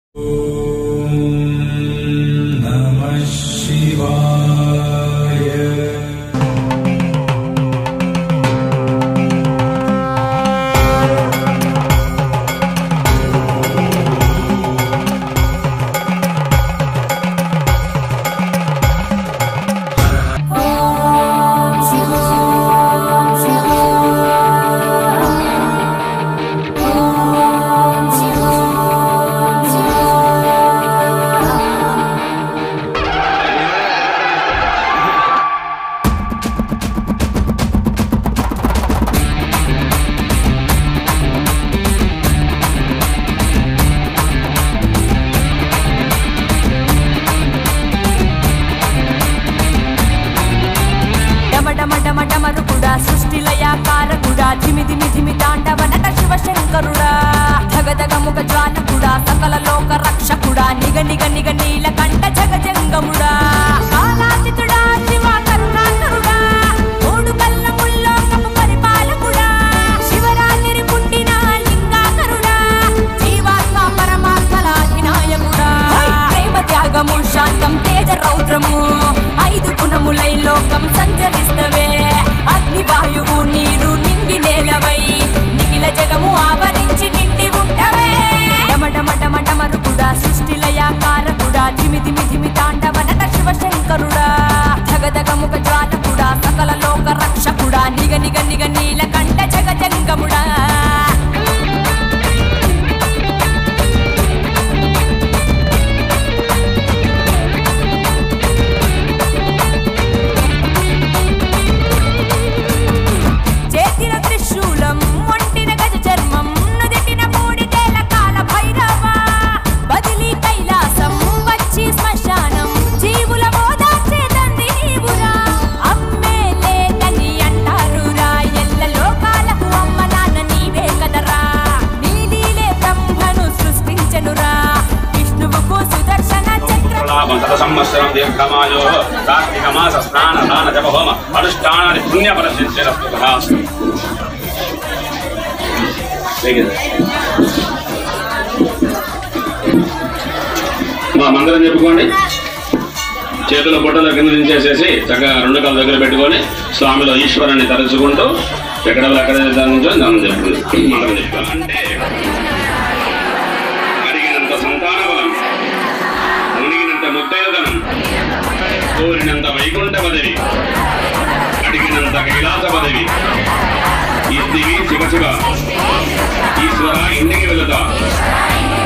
नमः शिवाय డమడమడమడమరుకుడా సృష్టిలయాకారకుడా ధిమి ధిమి ధిమి తాండవ నట శివశంకరుడా ధగధగ ముఖ జ్వాలకుడా సకల లోక రక్షకుడా నిగ నిగ నిగ నీల కంఠ జగజంగముడా కాలాతీతుడా శివ కరుణాకరుడా మూడు కళ్ళ ముల్లోకపు పరిపాలకుడా శివరాత్రి పుట్టిన లింగాకరుడా జీవాత్మ పరమాత్మల అధినాయకుడా ప్రేమ త్యాగము శాంతం తేజ రౌద్రము ఐదు గుణములై లోకం సంచరిస్తవే అగ్ని వాయువు నీరు నిండి నేలవై నిఖిల జగము ఆవరించి నిండి ఉంటవే డమడమడమడమరుకుడా సృష్టిలయాకారకుడా ధిమి ధిమి ధిమి తాండవ నట శివశంకరుడా ధగధగ ముఖ జ్వాలకుడా సకల లోక రక్షకుడా నిగ నిగ నిగ నీల కంఠ జగజంగముడా చేతిన త్రిశూలం ఒంటిన గజ చర్మం నుదిటిన మూడిటేల కాల భైరవ బదిలీ కైలాసం వచ్చి శ్మశానం జీవుల మోదాచేదంది నీవురా అమ్మే లేదని అంటారురా ఎల్ల లోకాలకు అమ్మ నాన్న నీవే కదరా నీలీలే బ్రహ్మను సృష్టించనురా విష్ణువుకు సుదర్శన చక్రం శత సంవత్సరం దీర్ఘమాయో కార్తీక మాస స్నాన దాన జప హోమ అనుష్ఠానాన్ని పుణ్యఫల సిద్ధిరస్తు మా మందిరం చెప్పుకోండి చేతుల బుట్టల కింద దించేసేసి చక్కగా రెండు కాళ్ళ దగ్గర పెట్టుకొని స్వామిలో ఈశ్వరుని తలుచుకుంటూ ఎక్కడ ఎక్కడ నుంచో దానం చెప్పుకుంది మంత్రం చెప్పుకోవాలి అంటే అడిగినంత సంతాన బలం మునిగినంత ముత్తైదనం కోరినంత వైకుంఠ పదవి అడిగినంత కైలాస పదవి ఇద్దివి శివ శివ ఈశ్వర ఇంటికి వెళుతా